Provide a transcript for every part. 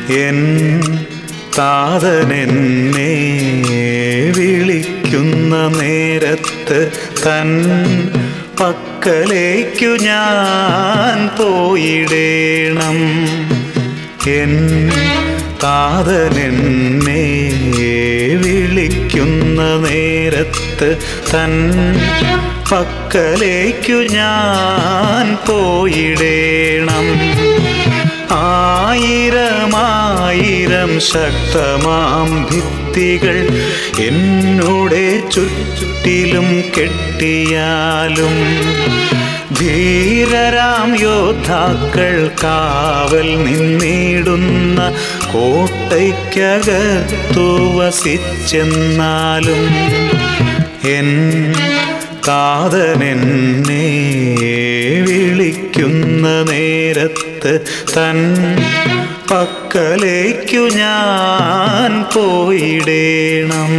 N താതനെന്നെ വിളിക്കുന്ന നേരത്ത് തൻ പക്കലേക്കു ഞാൻ പോയിടേണം എൻ താതനെന്നെ വിളിക്കുന്ന നേരത്ത് തൻ പക്കലേക്കു ഞാൻ പോയിടേണം ആയിരമായിരം ശക്തമാം ഭിത്തികൾ എന്നോടെ ചുറ്റിലും കെട്ടിയാലും ധീരരാം യോദ്ധാക്കൾ കാവൽ നിന്നിടുന്ന കോട്ടയ്ക്കകത്തു വസിച്ചെന്നാലും എൻ താതനെന്നെ വിളിക്കുന്ന നേരത്ത് തൻ പക്കലേക്കു ഞാൻ പോയിടേണം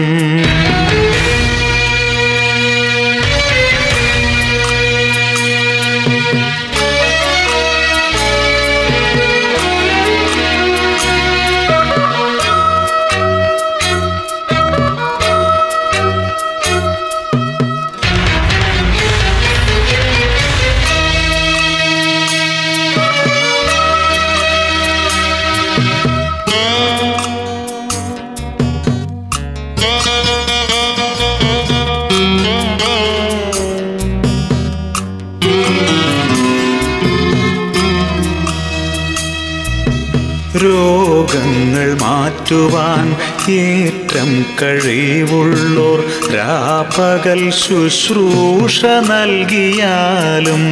രോഗങ്ങൾ മാറ്റുവാൻ ഏറ്റം കഴിവുള്ളോർ രാപ്പകൽ ശുശ്രൂഷ നൽകിയാലും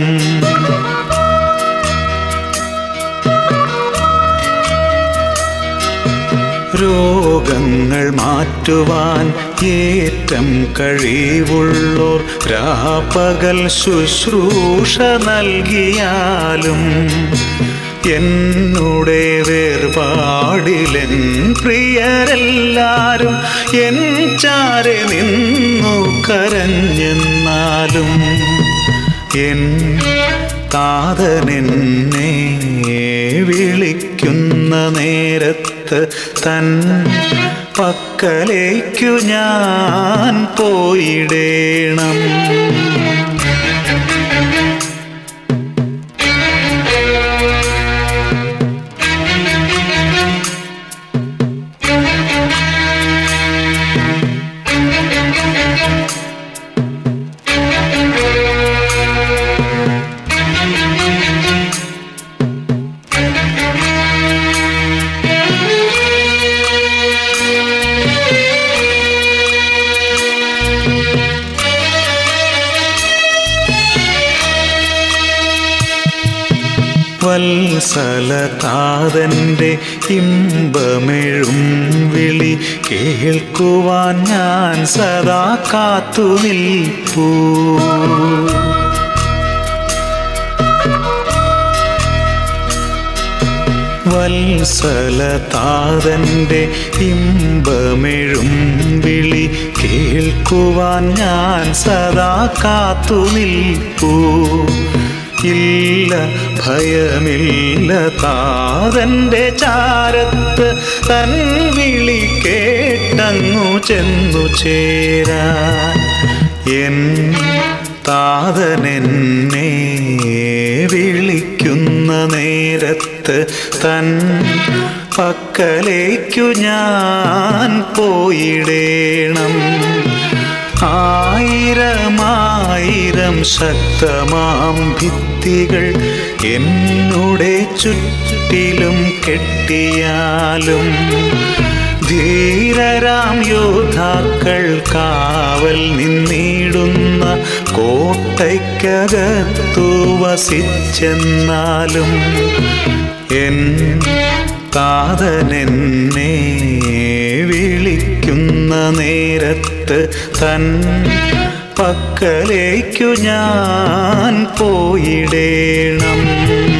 രോഗങ്ങൾ മാറ്റുവാൻ ഏറ്റം കഴിവുള്ളോർ രാപ്പകൽ ശുശ്രൂഷ നൽകിയാലും എന്നുടെ വേർപാടിലെൻ പ്രിയരെല്ലാരും എൻ ചാരെ നിന്നു കരഞ്ഞെന്നാലും എൻ താതനെന്നെ വിളിക്കുന്ന നേരത്ത് തൻ പക്കലേക്കു ഞാൻ പോയിടേണം വത്സലതാതൻ്റെ ഇമ്പമെഴും വിളി കേൾക്കുവാൻ ഞാൻ സദാ കാത്തു നിൽപ്പൂ വത്സലതാതൻ്റെ ഇമ്പമെഴും വിളി കേൾക്കുവാൻ ഞാൻ സദാ കാത്തു നിൽപ്പൂ ഇല്ല ഭയമില്ല താതൻ്റെ ചാരത്ത് തൻ വിളി കേട്ടങ്ങു ചെന്നു ചേരാ എൻ താതനെന്നെ വിളിക്കുന്ന നേരത്ത് തൻ പക്കലേക്കു ഞാൻ പോയിടേണം ആയിരമായിരം ശക്തമാം ഭിത്തികൾ എന്നുടെ ചുറ്റിലും കെട്ടിയാലും ധീരരാം യോദ്ധാക്കൾ കാവൽ നിന്നിടുന്ന കോട്ടയ്ക്കകത്തു വസിച്ചെന്നാലും എൻ താതനെന്നെ വിളിക്കുന്ന നേരത്ത് തൻ പക്കലേക്കു ഞാൻ പോയിടേണം